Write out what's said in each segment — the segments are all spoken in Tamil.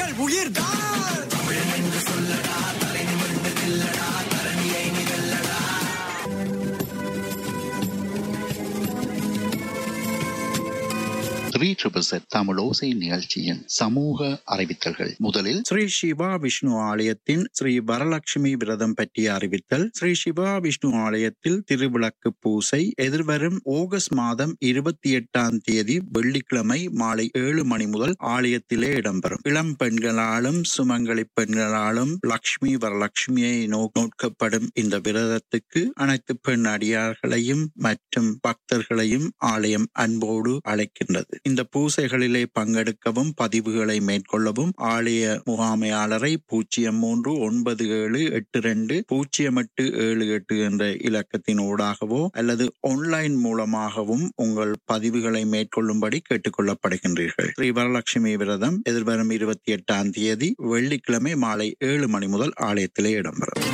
எங்கள் உயிர்தான் three triple set Tamil Osai நிகழ்ச்சியின் சமூக அறிவித்தல்கள் முதலில் ஸ்ரீ சிவா விஷ்ணு ஆலயத்தின் ஸ்ரீ வரலட்சுமி விரதம் பற்றிய அறிவித்தல் ஸ்ரீ சிவா விஷ்ணு ஆலயத்தில் திருவிளக்கு பூசை எதிர்வரும் ஆகஸ்ட் மாதம் இருபத்தி எட்டாம் தேதி வெள்ளிக்கிழமை மாலை ஏழு மணி முதல் ஆலயத்திலே இடம்பெறும் இளம் பெண்களாலும் சுமங்கலி பெண்களாலும் லக்ஷ்மி வரலட்சுமியை நோ- நோக்கப்படும் இந்த விரதத்துக்கு அனைத்து பெண் அடியார்களையும் மற்றும் பக்தர்களையும் ஆலயம் அன்போடு அழைக்கின்றது இந்த பூசைகளிலே பங்கெடுக்கவும் பதிவுகளை மேற்கொள்ளவும் ஆலய முகாமையாளரை பூஜ்ஜியம் மூன்று ஒன்பது ஏழு எட்டு ரெண்டு பூஜ்ஜியம் எட்டு ஏழு எட்டு என்ற இலக்கத்தின் ஊடாகவோ அல்லது ஆன்லைன் மூலமாகவும் உங்கள் பதிவுகளை மேற்கொள்ளும்படி கேட்டுக்கொள்ளப்படுகின்றீர்கள் ஸ்ரீ வரலட்சுமி விரதம் எதிர்வரும் இருபத்தி எட்டாம் தேதி வெள்ளிக்கிழமை மாலை ஏழு மணி முதல் ஆலயத்திலே இடம்பெறும்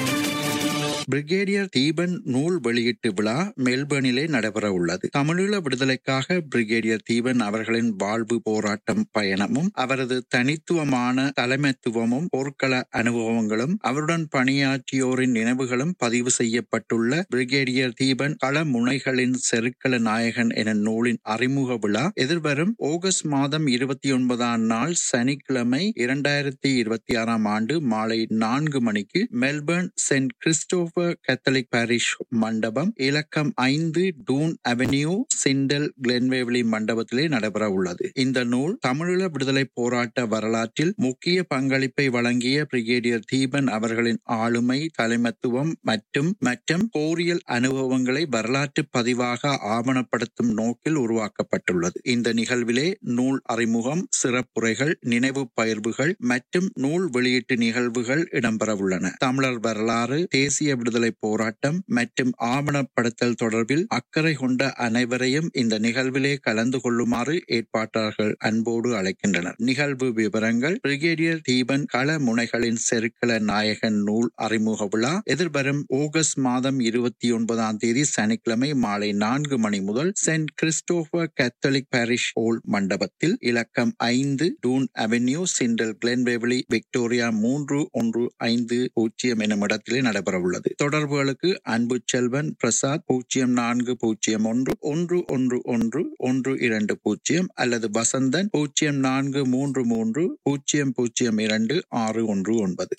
பிரிகேடியர் தீபன் நூல் வெளியீட்டு விழா மெல்பர்னிலே நடைபெற உள்ளது தமிழீழ விடுதலைக்காக பிரிகேடியர் தீபன் அவர்களின் வாழ்வு போராட்டம் பயணமும் அவரது தனித்துவமான தலைமைத்துவமும் போர்க்கள அனுபவங்களும் அவருடன் பணியாற்றியோரின் நினைவுகளும் பதிவு செய்யப்பட்டுள்ள பிரிகேடியர் தீபன் கள முனைகளின் செருக்கள நாயகன் என நூலின் அறிமுக விழா எதிர்வரும் ஆகஸ்ட் மாதம் இருபத்தி ஒன்பதாம் நாள் சனிக்கிழமை இரண்டாயிரத்தி இருபத்தி ஆறாம் ஆண்டு மாலை நான்கு மணிக்கு Melbourne saint Christopher Catholic parish மண்டபம் இலக்கம் ஐந்து டூன் அவென்யூ சிண்டல் கிளென்வேவ்லி மண்டபத்திலே நடைபெற உள்ளது இந்த நூல் தமிழீழ விடுதலை போராட்ட வரலாற்றில் முக்கிய பங்களிப்பை வழங்கிய பிரிகேடியர் தீபன் அவர்களின் ஆளுமை தலைமத்துவம் மற்றும் மற்றும் போரியல் அனுபவங்களை வரலாற்று பதிவாக ஆவணப்படுத்தும் நோக்கில் உருவாக்கப்பட்டுள்ளது இந்த நிகழ்விலே நூல் அறிமுகம் சிறப்புரைகள் நினைவு பயிர்வுகள் மற்றும் நூல் வெளியீட்டு நிகழ்வுகள் இடம்பெறவுள்ளன தமிழர் வரலாறு தேசிய விடுதலை போராட்டம் மற்றும் ஆவணப்படுத்தல் தொடர்பில் அக்கறை கொண்ட அனைவரையும் இந்த நிகழ்விலே கலந்து கொள்ளுமாறு ஏற்பாட்டாளர்கள் அன்போடு அழைக்கின்றனர் நிகழ்வு விவரங்கள் பிரிகேடியர் தீபன் கள முனைகளின் செருக்கள நாயகன் நூல் அறிமுக விழா எதிர்வரும் ஆகஸ்ட் மாதம் இருபத்தி ஒன்பதாம் தேதி சனிக்கிழமை மாலை நான்கு மணி முதல் saint Christopher Catholic parish hall மண்டபத்தில் இலக்கம் ஐந்து டூன் அவென்யூ சிண்டல் கிளென்வேவலி விக்டோரியா மூன்று ஒன்று ஐந்து பூஜ்ஜியம் எனும் இடத்திலே நடைபெற உள்ளது தொடர்புகளுக்கு அன்பு செல்வன் பிரசாத் பூஜ்ஜியம் நான்கு பூஜ்ஜியம் ஒன்று ஒன்று ஒன்று ஒன்று ஒன்று இரண்டு பூஜ்ஜியம் அல்லது வசந்தன் பூஜ்ஜியம் நான்கு மூன்று மூன்று பூஜ்ஜியம் பூஜ்ஜியம் இரண்டு ஆறு ஒன்று ஒன்பது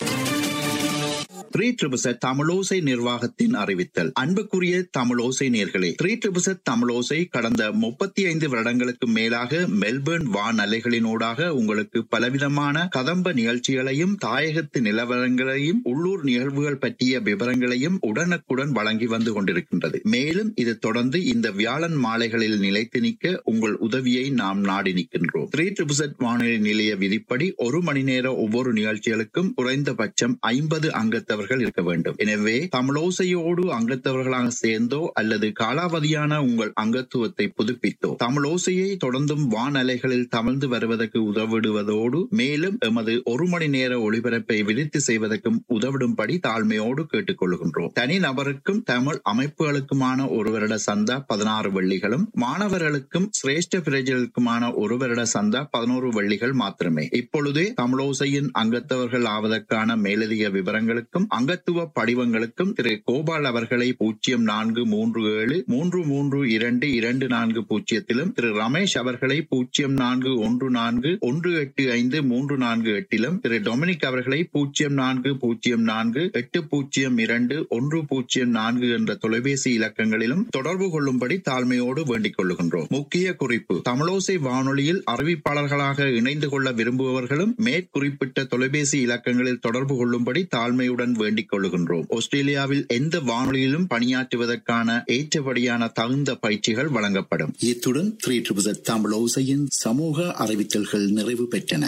த்ரீ ட்ரிபிசட் தமிழோசை நிர்வாகத்தின் அறிவித்தல் அன்புக்குரிய தமிழோசை நேர்களே த்ரீ ட்ரிபிசட் தமிழோசை கடந்த முப்பத்தி ஐந்து வருடங்களுக்கு மேலாக மெல்பர்ன் வான் அலைகளினூடாக உங்களுக்கு பலவிதமான கதம்ப நிகழ்ச்சிகளையும் தாயகத்து நிலவரங்களையும் உள்ளூர் நிகழ்வுகள் பற்றிய விவரங்களையும் உடனுக்குடன் வழங்கி வந்து கொண்டிருக்கின்றது மேலும் இது தொடர்ந்து இந்த வியாழன் மாலைகளில் நிலைத்து நிற்க உங்கள் உதவியை நாம் நாடி நிற்கின்றோம் த்ரீ ட்ரிபிசட் வானொலி நிலைய விதிப்படி ஒரு மணி நேர ஒவ்வொரு நிகழ்ச்சிகளுக்கும் குறைந்தபட்சம் ஐம்பது அங்கத்தவர்கள் இருக்க வேண்டும் எனவே தமிழோசையோடு அங்கத்தவர்களாக சேர்ந்தோ அல்லது காலாவதியான உங்கள் அங்கத்துவத்தை புதுப்பித்தோ தமிழோசையை தொடர்ந்தும் வானலைகளில் தமிழ்ந்து வருவதற்கு உதவிடுவதோடு மேலும் எமது ஒரு மணி நேர ஒளிபரப்பை விரித்து செய்வதற்கும் உதவிடும்படி தாழ்மையோடு கேட்டுக்கொள்கின்றோம் தனி நபருக்கும் தமிழ் அமைப்புகளுக்குமான ஒரு வருட சந்தா பதினாறு வெள்ளிகளும் மாணவர்களுக்கும் சிரேஷ்ட பிரஜர்களுக்குமான ஒரு வருட சந்தா பதினோரு வெள்ளிகள் மாத்திரமே இப்பொழுதே தமிழோசையின் அங்கத்தவர்கள் ஆவதற்கான மேலதிக விவரங்களுக்கும் அங்கத்துவ படிவங்களுக்கும் திரு கோபால் அவர்களை பூஜ்ஜியம் நான்கு மூன்று ஏழு மூன்று மூன்று இரண்டு இரண்டு நான்கு பூஜ்ஜியத்திலும் திரு ரமேஷ் அவர்களை பூஜ்ஜியம் நான்கு ஒன்று நான்கு ஒன்று எட்டு ஐந்து மூன்று நான்கு எட்டிலும் திரு டொமினிக் அவர்களை பூஜ்ஜியம் நான்கு பூஜ்ஜியம் நான்கு எட்டு பூஜ்ஜியம் இரண்டு ஒன்று பூஜ்ஜியம் நான்கு என்ற தொலைபேசி இலக்கங்களிலும் தொடர்பு கொள்ளும்படி தாழ்மையோடு வேண்டிக் கொள்ளுகின்றோம் முக்கிய குறிப்பு தமிழோசை வானொலியில் அறிவிப்பாளர்களாக இணைந்து கொள்ள விரும்புபவர்களும் மேற்குறிப்பிட்ட தொலைபேசி இலக்கங்களில் தொடர்பு கொள்ளும்படி தாழ்மையுடன் வேண்டிக் கொள்ளுகின்றோம் ஆஸ்திரேலியாவில் எந்த வானொலியிலும் பணியாற்றுவதற்கான ஏற்றபடியான தகுந்த பயிற்சிகள் வழங்கப்படும் இத்துடன் த்ரீ ட்ரிபிள் தமிழ் ஓசையின் சமூக அறிவித்தல்கள் நிறைவு பெற்றன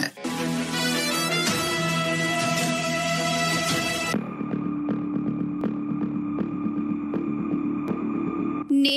நேபாளத்தில்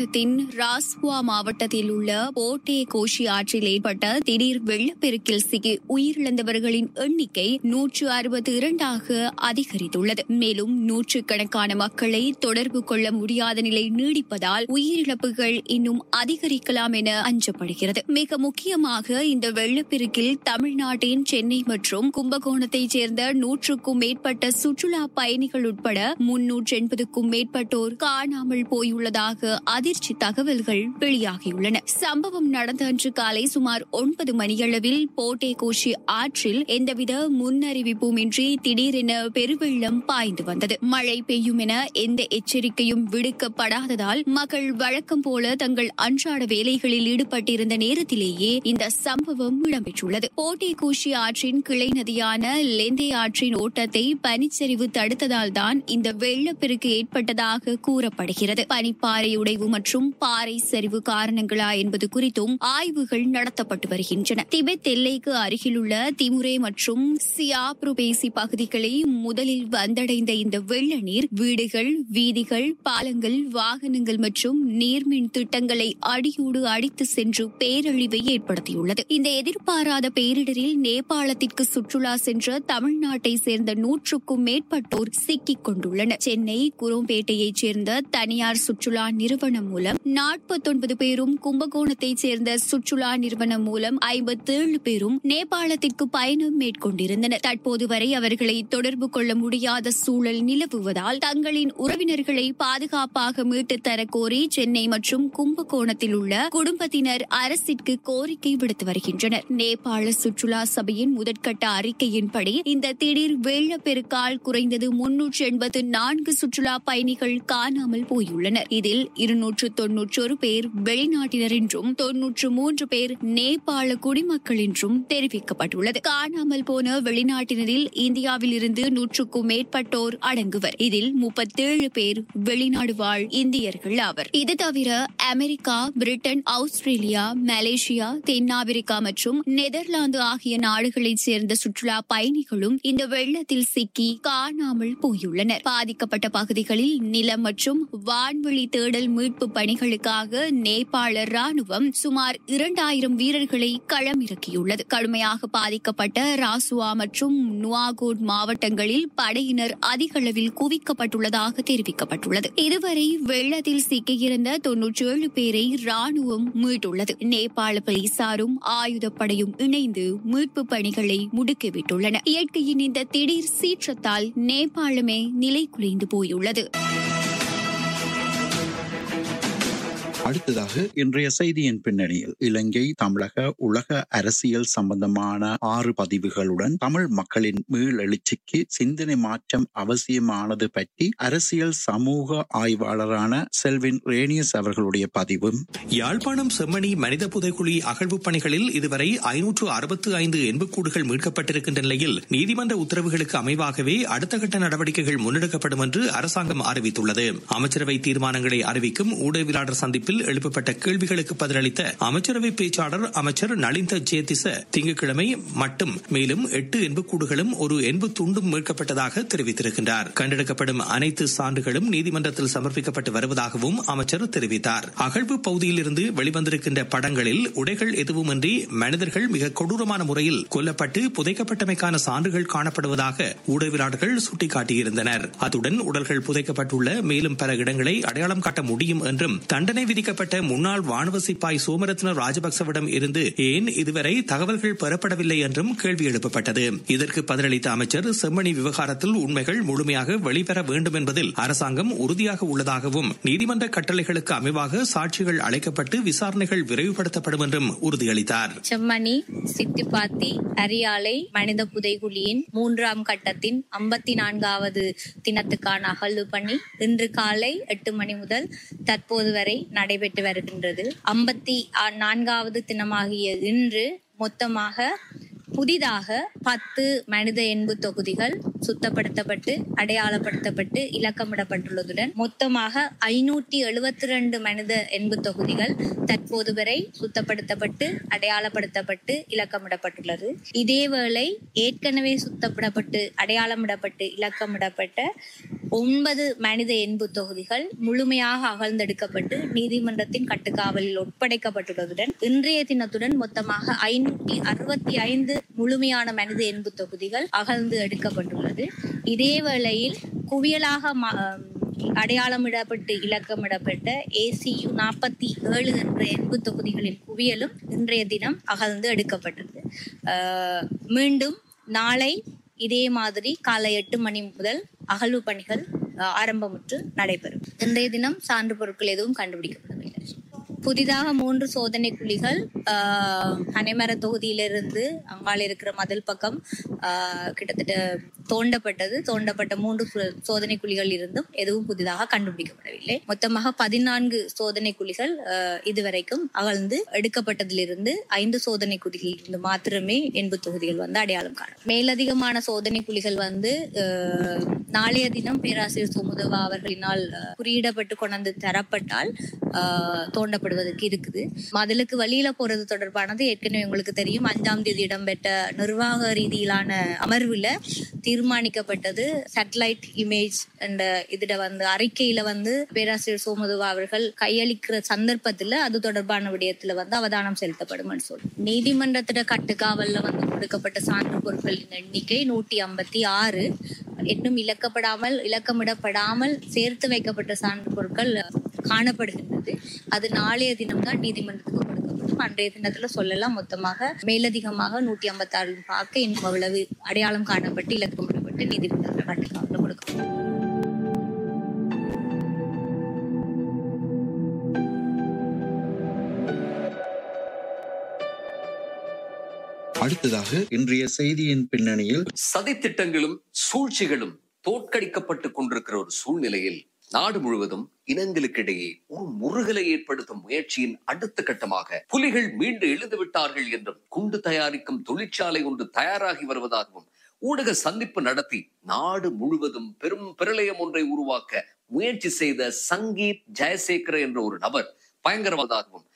ஆலயத்தின் ராஸ்வா மாவட்டத்தில் உள்ள போட்டே கோஷி ஆற்றில் ஏற்பட்ட திடீர் வெள்ளப்பெருக்கில் சிக்கி உயிரிழந்தவர்களின் எண்ணிக்கை நூற்று அறுபத்தி இரண்டாக அதிகரித்துள்ளது மேலும் நூற்றுக்கணக்கான மக்களை தொடர்பு கொள்ள முடியாத நிலை நீடிப்பதால் உயிரிழப்புகள் இன்னும் அதிகரிக்கலாம் என அஞ்சப்படுகிறது மிக முக்கியமாக இந்த வெள்ளப்பெருக்கில் தமிழ்நாட்டின் சென்னை மற்றும் கும்பகோணத்தைச் சேர்ந்த நூற்றுக்கும் மேற்பட்ட சுற்றுலா பயணிகள் உட்பட முன்னூற்று எண்பதுக்கும் மேற்பட்டோர் காணாமல் போயுள்ளதாக அதிர்ச்சி தகவல்கள் வெளியாகியுள்ளன சம்பவம் நடந்த அன்று காலை சுமார் ஒன்பது மணியளவில் போட்டே கோஷி ஆற்றில் எந்தவித முன்னறிவிப்புமின்றி திடீரென பெருவெள்ளம் பாய்ந்து வந்தது மழை பெய்யும் என எந்த எச்சரிக்கையும் விடுக்கப்படாததால் மக்கள் வழக்கம் போல தங்கள் அன்றாட வேலைகளில் ஈடுபட்டிருந்த நேரத்திலேயே இந்த சம்பவம் இடம்பெற்றுள்ளது போட்டே கோஷி ஆற்றின் கிளை நதியான லெந்தே ஆற்றின் ஓட்டத்தை பனிச்சரிவு தடுத்ததால் தான் இந்த வெள்ளப்பெருக்கு ஏற்பட்டதாக கூறப்படுகிறது பனிப்பாறை உடைவு மற்றும் பாறை சரிவு காரணங்களா என்பது குறித்தும் ஆய்வுகள் நடத்தப்பட்டு வருகின்றன திபெத் எல்லைக்கு அருகிலுள்ள திமுரே மற்றும் சியாப்ருபேசி பகுதிகளை முதலில் வந்தடைந்த இந்த வெள்ள நீர் வீடுகள் வீதிகள் பாலங்கள் வாகனங்கள் மற்றும் நீர்மின் திட்டங்களை அடியோடு அடித்து சென்று பேரழிவை ஏற்படுத்தியுள்ளது இந்த எதிர்பாராத பேரிடரில் நேபாளத்திற்கு சுற்றுலா சென்ற தமிழ்நாட்டை சேர்ந்த நூற்றுக்கும் மேற்பட்டோர் சிக்கிக் கொண்டுள்ளனர் சென்னை குரோம்பேட்டையைச் சேர்ந்த தனியார் சுற்றுலா நிறுவனம் மூலம் நாற்பத்தொன்பது பேரும் கும்பகோணத்தைச் சேர்ந்த சுற்றுலா நிறுவனம் மூலம் ஐம்பத்தேழு பேரும் நேபாளத்திற்கு பயணம் மேற்கொண்டிருந்தனர் தற்போது வரை அவர்களை தொடர்பு கொள்ள முடியாத சூழல் நிலவுவதால் தங்களின் உறவினர்களை பாதுகாப்பாக மீட்டுத் தர கோரி சென்னை மற்றும் கும்பகோணத்தில் உள்ள குடும்பத்தினர் அரசிற்கு கோரிக்கை விடுத்து வருகின்றனர் நேபாள சுற்றுலா சபையின் முதற்கட்ட அறிக்கையின்படி இந்த திடீர் வெள்ளப்பெருக்கால் குறைந்தது முன்னூற்று எண்பத்து நான்கு சுற்றுலா பயணிகள் காணாமல் போயுள்ளனர் இதில் இருநூற்று தொன்னூற்றொரு பேர் வெளிநாட்டினர் என்றும் தொன்னூற்று மூன்று பேர் நேபாள குடிமக்கள் என்றும் தெரிவிக்கப்பட்டுள்ளது காணாமல் போன வெளிநாட்டினரில் இந்தியாவில் இருந்து நூற்றுக்கும் மேற்பட்டோர் அடங்குவர் இதில் முப்பத்தேழு பேர் வெளிநாடு வாழ் இந்தியர்கள் ஆவர் இது தவிர அமெரிக்கா பிரிட்டன் ஆஸ்திரேலியா மலேசியா தென்னாப்பிரிக்கா மற்றும் நெதர்லாந்து ஆகிய நாடுகளைச் சேர்ந்த சுற்றுலா பயணிகளும் இந்த வெள்ளத்தில் சிக்கி காணாமல் போயுள்ளனர் பாதிக்கப்பட்ட பகுதிகளில் நிலம் மற்றும் வான்வழி தேடல் மீட்பு பணிகளுக்காக நேபாள ராணுவம் சுமார் இரண்டாயிரம் வீரர்களை களமிறக்கியுள்ளது கடுமையாக பாதிக்கப்பட்ட ராசுவா மற்றும் நுவாகோட் மாவட்டங்களில் படையினர் அதிக அளவில் குவிக்கப்பட்டுள்ளதாக தெரிவிக்கப்பட்டுள்ளது இதுவரை வெள்ளத்தில் சிக்கியிருந்த தொன்னூற்றி ஏழு பேரை ராணுவம் மீட்டுள்ளது நேபாள போலீசாரும் ஆயுதப்படையும் இணைந்து மீட்பு பணிகளை முடுக்கிவிட்டுள்ளன இயற்கையின் இந்த திடீர் சீற்றத்தால் நேபாளமே நிலை குலைந்து போயுள்ளது அடுத்ததாக இன்றைய செய்தியின் பின்னணியில் இலங்கை தமிழக உலக அரசியல் சம்பந்தமான ஆறு பதிவுகளுடன் தமிழ் மக்களின் மீளெழுச்சிக்கு சிந்தனை மாற்றம் அவசியமானது பற்றி அரசியல் சமூக ஆய்வாளரான செல்வின் ரேனியஸ் அவர்களுடைய பதிவும் யாழ்ப்பாணம் செம்மணி மனித புதைக்குழி அகழ்வு பணிகளில் இதுவரை ஐநூற்று அறுபத்து ஐந்து எண்புக்கூடுகள் மீட்கப்பட்டிருக்கின்ற நிலையில் நீதிமன்ற உத்தரவுகளுக்கு அமைவாகவே அடுத்த கட்ட நடவடிக்கைகள் முன்னெடுக்கப்படும் என்று அரசாங்கம் அறிவித்துள்ளது அமைச்சரவை தீர்மானங்களை அறிவிக்கும் ஊடகவியலாளர் சந்திப்பில் எழுப்பப்பட்ட கேள்விகளுக்கு பதிலளித்த அமைச்சரவை பேச்சாளர் அமைச்சர் நளிந்த ஜேதிச திங்கட்கிழமை மட்டும் மேலும் எட்டு எண்புக்கூடுகளும் ஒரு எண்பு துண்டும் மீட்கப்பட்டதாக தெரிவித்திருக்கின்றார் கண்டெடுக்கப்படும் அனைத்து சான்றுகளும் நீதிமன்றத்தில் சமர்ப்பிக்கப்பட்டு வருவதாகவும் அமைச்சர் தெரிவித்தார் அகழ்வு பகுதியில் இருந்து வெளிவந்திருக்கின்ற படங்களில் உடைகள் எதுவுமின்றி மனிதர்கள் மிக கொடூரமான முறையில் கொல்லப்பட்டு புதைக்கப்பட்டமைக்கான சான்றுகள் காணப்படுவதாக ஊடகவியலாளர்கள் சுட்டிக்காட்டியிருந்தனர் அத்துடன் உடல்கள் புதைக்கப்பட்டுள்ள மேலும் பல இடங்களை அடையாளம் காட்ட முடியும் என்றும் தண்டனை விதிக்கப்பட்ட முன்னாள் வானவ சிப்பாய் சோமரத்ன ராஜபக்சவிடம் இருந்து ஏன் இதுவரை தகவல்கள் பெறப்படவில்லை என்றும் கேள்வி எழுப்பப்பட்டது இதற்கு பதிலளித்த அமைச்சர் செம்மணி விவகாரத்தில் உண்மைகள் முழுமையாக வெளிவர வேண்டும் என்பதில் அரசாங்கம் உறுதியாக உள்ளதாகவும் நீதிமன்ற கட்டளைகளுக்கு அமைவாக சாட்சிகள் அழைக்கப்பட்டு விசாரணைகள் விரைவுபடுத்தப்படும் என்றும் உறுதியளித்தார் செம்மணி சித்திப்பாத்தி அரியாலை மனித புதைகுழியின் மூன்றாம் கட்டத்தின் ஐம்பத்தி நான்காவது தினத்துக்கான அகழ்வு பணி இன்று காலை எட்டு மணி முதல் தற்போது வரை நடைபெற்று வருகின்றது ஐம்பத்தி நான்காவது தினமாகிய இன்று மொத்தமாக புதிதாக பத்து மனித எண்பு தொகுதிகள் சுத்தப்படுத்தப்பட்டு அடையாளப்படுத்தப்பட்டு இலக்கமிடப்பட்டுள்ளதுடன் மொத்தமாக ஐநூற்றி எழுபத்தி ரெண்டு மனித எண்பு தொகுதிகள் தற்போது வரை சுத்தப்படுத்தப்பட்டு அடையாளப்படுத்தப்பட்டு இலக்கமிடப்பட்டுள்ளது இதேவேளை ஏற்கனவே சுத்தப்படப்பட்டு அடையாளமிடப்பட்டு இலக்கமிடப்பட்ட ஒன்பது மனித எண்பு தொகுதிகள் முழுமையாக அகழ்ந்தெடுக்கப்பட்டு நீதிமன்றத்தின் கட்டுக்காவலில் ஒப்படைக்கப்பட்டுள்ளதுடன் இன்றைய தினத்துடன் மொத்தமாக ஐநூற்றி அறுபத்தி ஐந்து முழுமையான மனித எண்பு தொகுதிகள் அகழ்ந்து எடுக்கப்பட்டுள்ளது இதே வேளையில் குவியலாக ம- அடையாளமிடப்பட்டு இலக்கமிடப்பட்ட ஏசியு நாற்பத்தி ஏழு என்ற எண்பு தொகுதிகளின் குவியலும் இன்றைய தினம் அகழ்ந்து எடுக்கப்பட்டது ஆஹ் மீண்டும் நாளை இதே மாதிரி காலை எட்டு மணி முதல் அகழ்வு பணிகள் ஆஹ் ஆரம்பமுற்று நடைபெறும் இன்றைய தினம் சான்று பொருட்கள் எதுவும் கண்டுபிடிக்கப்படவில்லை புதிதாக மூன்று சோதனை குழிகள் ஆஹ், கனைமர தொகுதியிலிருந்து அங்கால இருக்கிற மதில் பக்கம் ஆஹ், கிட்டத்தட்ட தோண்டப்பட்டது தோண்டப்பட்ட மூன்று சோ- சோதனை குழிகள் இருந்தும் எதுவும் புதிதாக கண்டுபிடிக்கப்படவில்லை மொத்தமாக பதினான்கு சோதனை குழிகள் ஆஹ், இதுவரைக்கும் அகழ்ந்து எடுக்கப்பட்டதிலிருந்து ஐந்து சோதனை குழிகளில் இருந்து மாத்திரமே எண்பு தொகுதிகள் வந்து அடையாளம் காணும் மேலதிகமான சோதனை குழிகள் வந்து ஆஹ், நாளைய தினம் பேராசிரியர் சுமுதவா அவர்களினால் ஆஹ், குறியிடப்பட்டு கொண்டு தரப்பட்டால் ஆஹ், தோண்டப்படுவதற்கு இருக்குது மதிலுக்கு வழியில போறது தொடர்பானது ஏற்கனவே உங்களுக்கு தெரியும் அஞ்சாம் தேதி இடம்பெற்ற நிர்வாக ரீதியிலான அமர்வுல தீர்மானிக்கப்பட்டது சேட்டலைட் இமேஜ் என்ற இதுல வந்து அறிக்கையில வந்து பேராசிரியர் சோமுதுவா அவர்கள் கையளிக்கிற சந்தர்ப்பத்துல அது தொடர்பான விடயத்துல வந்து அவதானம் செலுத்தப்படும் சொல்லி நீதிமன்றத்திட கட்டுக்காவல்ல வந்து கொடுக்கப்பட்ட சான்று பொருட்களின் எண்ணிக்கை நூற்றி ஐம்பத்தி ஆறு இன்னும் இழக்கப்படாமல் இலக்கமிடப்படாமல் சேர்த்து வைக்கப்பட்ட சான்று பொருட்கள் காணப்படுகின்றது அது நாளைய தினம்தான் நீதிமன்றத்துக்கு கொடுக்கப்படும் அன்றைய தினத்துல சொல்லலாம் மொத்தமாக மேலதிகமாக நூற்றி ஐம்பத்தி ஆறு பார்க்க இன்னும் அவ்வளவு அடையாளம் காணப்பட்டு இலக்கமிடப்பட்டு நீதிமன்றத்தில் கட்டுக்காவல கொடுக்கப்படும் அடுத்ததாக இன்றைய செய்தியின் பின்னணியில் சதித்திட்டங்களும் சூழ்ச்சிகளும் தோற்கடிக்கப்பட்டுக் கொண்டிருக்கிற ஒரு சூழ்நிலையில் நாடு முழுவதும் இனங்களுக்கிடையே ஒரு முருகலை ஏற்படுத்தும் முயற்சியின் அடுத்த கட்டமாக புலிகள் மீண்டு எழுந்து விட்டார்கள் என்றும் குண்டு தயாரிக்கும் தொழிற்சாலை ஒன்று தயாராகி வருவதாகவும் ஊடக சந்திப்பு நடத்தி நாடு முழுவதும் பெரும் பிரளயம் ஒன்றை உருவாக்க முயற்சி செய்த சங்கீத் ஜெயசேகர என்ற ஒரு நபர் பயங்கரவாதாகவும்